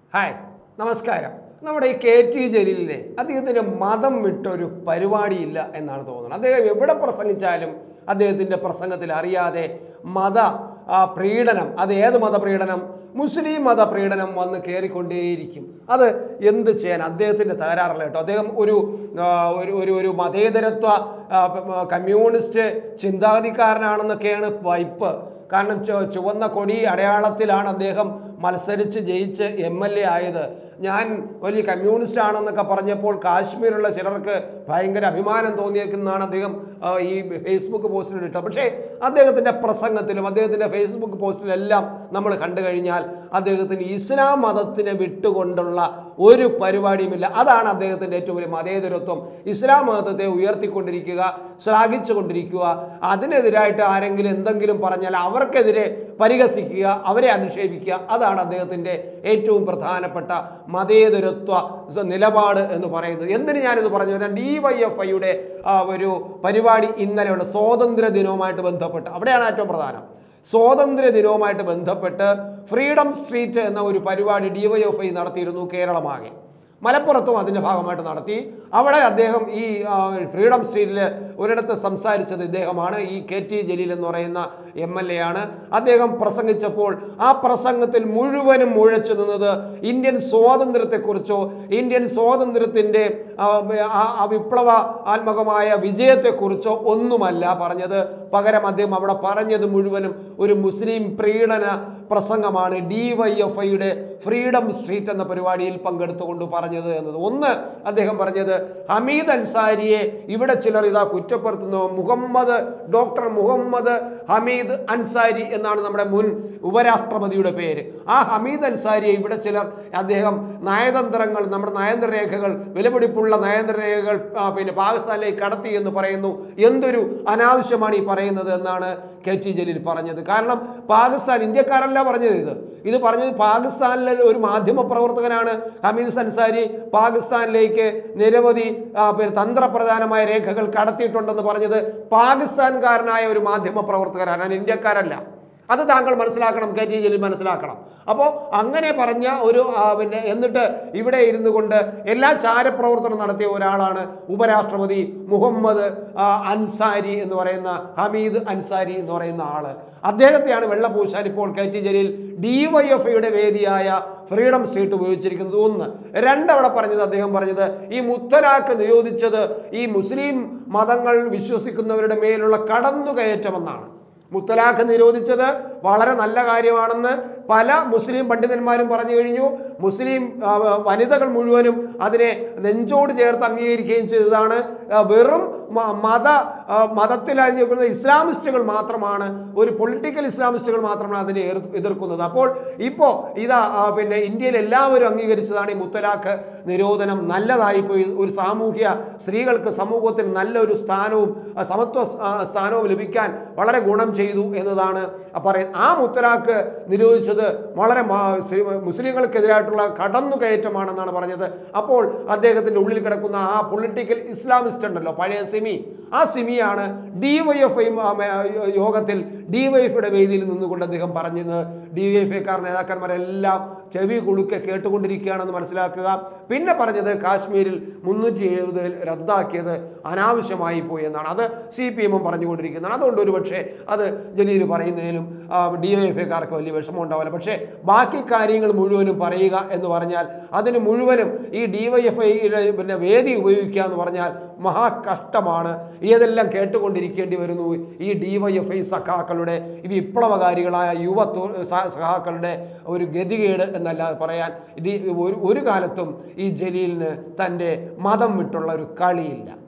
hi നമസ്കാരം നമ്മുടെ ഈ കെ ടി ജലീലിനെ അദ്ദേഹത്തിൻ്റെ മതം വിട്ടൊരു പരിപാടിയില്ല എന്നാണ് തോന്നുന്നത് അദ്ദേഹം എവിടെ പ്രസംഗിച്ചാലും അദ്ദേഹത്തിൻ്റെ പ്രസംഗത്തിൽ അറിയാതെ മത ആ, പ്രീണനം അത് ഏത് മതപ്രീണനം മുസ്ലിം മതപ്രീണനം വന്ന് കയറിക്കൊണ്ടേയിരിക്കും അത് എന്ത് ചെയ്യാൻ അദ്ദേഹത്തിൻ്റെ തകരാറല്ല കേട്ടോ അദ്ദേഹം ഒരു ആ, ഒരു ഒരു ഒരു മതേതരത്വ ആ, പ- പ- കമ്മ്യൂണിസ്റ്റ് ചിന്താഗതിക്കാരനാണെന്നൊക്കെയാണ് വൈപ്പ് കാരണം ചു- ചുവന്ന കൊടി അടയാളത്തിലാണ് അദ്ദേഹം മത്സരിച്ച് ജയിച്ച് എം എൽ എ ആയത് ഞാൻ വലിയ കമ്മ്യൂണിസ്റ്റ് ആണെന്നൊക്കെ പറഞ്ഞപ്പോൾ കാശ്മീരുള്ള ചിലർക്ക് ഭയങ്കര അഭിമാനം തോന്നിയേക്കുന്നതാണ് അദ്ദേഹം ആ, ഈ ഫേസ്ബുക്ക് പോസ്റ്റിൽ ഇട്ടത് പക്ഷേ അദ്ദേഹത്തിൻ്റെ പ്രസംഗത്തിലും അദ്ദേഹത്തിൻ്റെ ഫേസ്ബുക്ക് പോസ്റ്റിലെല്ലാം നമ്മൾ കണ്ടു കഴിഞ്ഞാൽ അദ്ദേഹത്തിന് ഇസ്ലാം മതത്തിനെ വിട്ടുകൊണ്ടുള്ള ഒരു പരിപാടിയുമില്ല അതാണ് അദ്ദേഹത്തിൻ്റെ ഏറ്റവും വലിയ മതേതരത്വം ഇസ്ലാം മതത്തെ ഉയർത്തിക്കൊണ്ടിരിക്കുക ശ്ലാഘിച്ചു കൊണ്ടിരിക്കുക അതിനെതിരായിട്ട് ആരെങ്കിലും എന്തെങ്കിലും പറഞ്ഞാൽ അവർക്കെതിരെ പരിഹസിക്കുക അവരെ അധിക്ഷേപിക്കുക അതാണ് അദ്ദേഹത്തിൻ്റെ ഏറ്റവും പ്രധാനപ്പെട്ട മതേതരത്വ സ- നിലപാട് എന്ന് പറയുന്നത് എന്തിന് ഞാനിത് പറഞ്ഞു കഴിഞ്ഞാൽ ഡി വൈ എഫ് ഐയുടെ ഒരു പരിപാടി ഇന്നലെയുണ്ട് സ്വാതന്ത്ര്യ ദിനവുമായിട്ട് ബന്ധപ്പെട്ട് അവിടെയാണ് ഏറ്റവും പ്രധാനം സ്വാതന്ത്ര്യ ദിനവുമായിട്ട് ബന്ധപ്പെട്ട് ഫ്രീഡം സ്ട്രീറ്റ് എന്ന ഒരു പരിപാടി ഡി വൈ എഫ് ഐ നടത്തിയിരുന്നു കേരളമാകെ മലപ്പുറത്തും അതിൻ്റെ ഭാഗമായിട്ട് നടത്തി അവിടെ അദ്ദേഹം ഈ ആ, ഫ്രീഡം സ്ട്രീറ്റിൽ ഒരിടത്ത് സംസാരിച്ചത് ഇദ്ദേഹമാണ് ഈ കെ ടി ജലീൽ എന്ന് പറയുന്ന എം എൽ എ ആണ് അദ്ദേഹം പ്രസംഗിച്ചപ്പോൾ ആ പ്രസംഗത്തിൽ മുഴുവനും മുഴച്ചു നിന്നത് ഇന്ത്യൻ സ്വാതന്ത്ര്യത്തെക്കുറിച്ചോ ഇന്ത്യൻ സ്വാതന്ത്ര്യത്തിൻ്റെ ആ, ആ- ആ വിപ്ലവ ആത്മകമായ വിജയത്തെക്കുറിച്ചോ ഒന്നുമല്ല പറഞ്ഞത് പകരം അദ്ദേഹം അവിടെ പറഞ്ഞത് മുഴുവനും ഒരു മുസ്ലിം പ്രീണന പ്രസംഗമാണ് ഡി വൈ എഫ് ഐയുടെ ഫ്രീഡം സ്ട്രീറ്റ് എന്ന പരിപാടിയിൽ പങ്കെടുത്തുകൊണ്ട് പറഞ്ഞത് എന്നത് ഒന്ന് അദ്ദേഹം പറഞ്ഞത് ഹമീദ് അൻസാരിയെ ഇവിടെ ചിലർ ഇതാ കുറ്റപ്പെടുത്തുന്നു മുഹമ്മദ് ഡോക്ടർ മുഹമ്മദ് ഹമീദ് അൻസാരി എന്നാണ് നമ്മുടെ മുൻ ഉപരാഷ്ട്രപതിയുടെ പേര് ആ ഹമീദ് അൻസാരിയെ ഇവിടെ ചിലർ അദ്ദേഹം നയതന്ത്രങ്ങൾ നമ്മുടെ നയതന്ത്ര രേഖകൾ വിലപിടിപ്പുള്ള നയതന്ത്ര രേഖകൾ ആ, പിന്നെ പാകിസ്ഥാനിലേക്ക് കടത്തി എന്ന് പറയുന്നു എന്തൊരു അനാവശ്യമാണ് ഈ പറയുന്നത് എന്നാണ് കെ ടി ജലീൽ പറഞ്ഞത് കാരണം പാകിസ്ഥാൻ ഇന്ത്യക്കാരല്ല പറഞ്ഞത് ഇത് ഇത് പറഞ്ഞത് പാകിസ്ഥാനിലെ ഒരു മാധ്യമ പ്രവർത്തകനാണ് ഹമീദ് അൻസാരി പാകിസ്ഥാനിലേക്ക് നിരവധി ആ, പിന്നെ തന്ത്രപ്രധാനമായ രേഖകൾ കടത്തിയിട്ടുണ്ടെന്ന് പറഞ്ഞത് പാകിസ്ഥാൻകാരനായ ഒരു മാധ്യമ പ്രവർത്തകനാണ് ഞാൻ ഇന്ത്യക്കാരല്ല അത് താങ്കൾ മനസ്സിലാക്കണം കെ ടി ജലീൽ മനസ്സിലാക്കണം അപ്പോൾ അങ്ങനെ പറഞ്ഞ ഒരു ആ, പിന്നെ എന്നിട്ട് ഇവിടെ ഇരുന്നു കൊണ്ട് എല്ലാ ചാരപ്രവർത്തനം നടത്തിയ ഒരാളാണ് ഉപരാഷ്ട്രപതി മുഹമ്മദ് ആ, അൻസാരി എന്ന് പറയുന്ന ഹമീദ് അൻസാരി എന്ന് പറയുന്ന ആള് അദ്ദേഹത്തെയാണ് വെള്ളപൂശാൻ ഇപ്പോൾ K T Jaleel D Y F ഐയുടെ വേദിയായ ഫ്രീഡം സ്ട്രീറ്റ് ഉപയോഗിച്ചിരിക്കുന്നത് ഒന്ന് രണ്ടവിടെ പറഞ്ഞത് അദ്ദേഹം പറഞ്ഞത് ഈ മുത്തലാഖ് നിരോധിച്ചത് ഈ മുസ്ലിം മതങ്ങൾ വിശ്വസിക്കുന്നവരുടെ മേലുള്ള കടന്നുകയറ്റമെന്നാണ് മുത്തലാഖ് നിരോധിച്ചത് വളരെ നല്ല കാര്യമാണെന്ന് പല മുസ്ലിം പണ്ഡിതന്മാരും പറഞ്ഞു കഴിഞ്ഞു മുസ്ലിം ആ, വനിതകൾ മുഴുവനും അതിനെ നെഞ്ചോട് ചേർത്ത് അംഗീകരിക്കുകയും ചെയ്തതാണ് ആ, വെറും മ- മത ആ, മതത്തിൽ അഴിഞ്ഞിരിക്കുന്ന ഇസ്ലാമിസ്റ്റുകൾ മാത്രമാണ് ഒരു പൊളിറ്റിക്കൽ ഇസ്ലാമിസ്റ്റുകൾ മാത്രമാണ് അതിനെ എതിർ- എതിർക്കുന്നത് അപ്പോൾ ഇപ്പോൾ ഇതാ ആ, പിന്നെ ഇന്ത്യയിൽ എല്ലാവരും അംഗീകരിച്ചതാണ് ഈ മുത്തലാഖ് നിരോധനം നല്ലതായി പോയി ഒരു സാമൂഹ്യ സ്ത്രീകൾക്ക് സമൂഹത്തിൽ നല്ലൊരു സ്ഥാനവും ആ, സമത്വ സ്- ആ, സ്ഥാനവും ലഭിക്കാൻ വളരെ ഗുണം ചെയ്തു എന്നതാണ് പറയുന്നത് ആ മുത്തലാഖ് നിരോധിച്ചത് വളരെ മാ- ശ്രീ- മുസ്ലിങ്ങൾക്കെതിരായിട്ടുള്ള കടന്നുകയറ്റമാണെന്നാണ് പറഞ്ഞത് അപ്പോൾ അദ്ദേഹത്തിൻ്റെ ഉള്ളിൽ കിടക്കുന്ന ആ പൊളിറ്റിക്കൽ ഇസ്ലാമിസ്റ്റ് ഉണ്ടല്ലോ പഴയ സിമി ആ സിമിയാണ് ഡി വൈ എഫ് ഐ യോഗത്തിൽ ഡി വൈ എഫ് ഐയുടെ വേദിയിൽ നിന്നുകൊണ്ട് അദ്ദേഹം പറഞ്ഞത് ഡി വൈ എഫ് ഐക്കാർ നേതാക്കന്മാരെല്ലാം ചെവി കുളുക്കെ കേട്ടുകൊണ്ടിരിക്കുകയാണെന്ന് മനസ്സിലാക്കുക പിന്നെ പറഞ്ഞത് കാശ്മീരിൽ മുന്നൂറ്റി എഴുപതിൽ റദ്ദാക്കിയത് അനാവശ്യമായി പോയി എന്നാണ് അത് സി പി എമ്മും പറഞ്ഞുകൊണ്ടിരിക്കുന്നതാണ് അതുകൊണ്ട് ഒരു പക്ഷേ അത് ജലീൽ പറയുന്നതിലും ഡി വൈ എഫ് ഐക്കാർക്ക് വലിയ വിഷമം ഉണ്ടാവില്ല പക്ഷേ ബാക്കി കാര്യങ്ങൾ മുഴുവനും പറയുക എന്ന് പറഞ്ഞാൽ അതിന് മുഴുവനും ഈ ഡി വൈ എഫ് ഐയുടെ പിന്നെ വേദി ഉപയോഗിക്കുക എന്ന് പറഞ്ഞാൽ മഹാകഷ്ടമാണ് ഏതെല്ലാം കേട്ടുകൊണ്ടിരിക്കേണ്ടി വരുന്നു ഈ ഡി വൈ എഫ് ഐ സഖാക്കളുടെ ഈ വിപ്ലവകാരികളായ യുവ തു- സ- സഖാക്കളുടെ ഒരു ഗതികേട് എന്നല്ലാതെ പറയാൻ ഡി- ഒരു ഒരു കാലത്തും ഈ ജലീലിന് തൻ്റെ മതം വിട്ടുള്ള ഒരു കളിയില്ല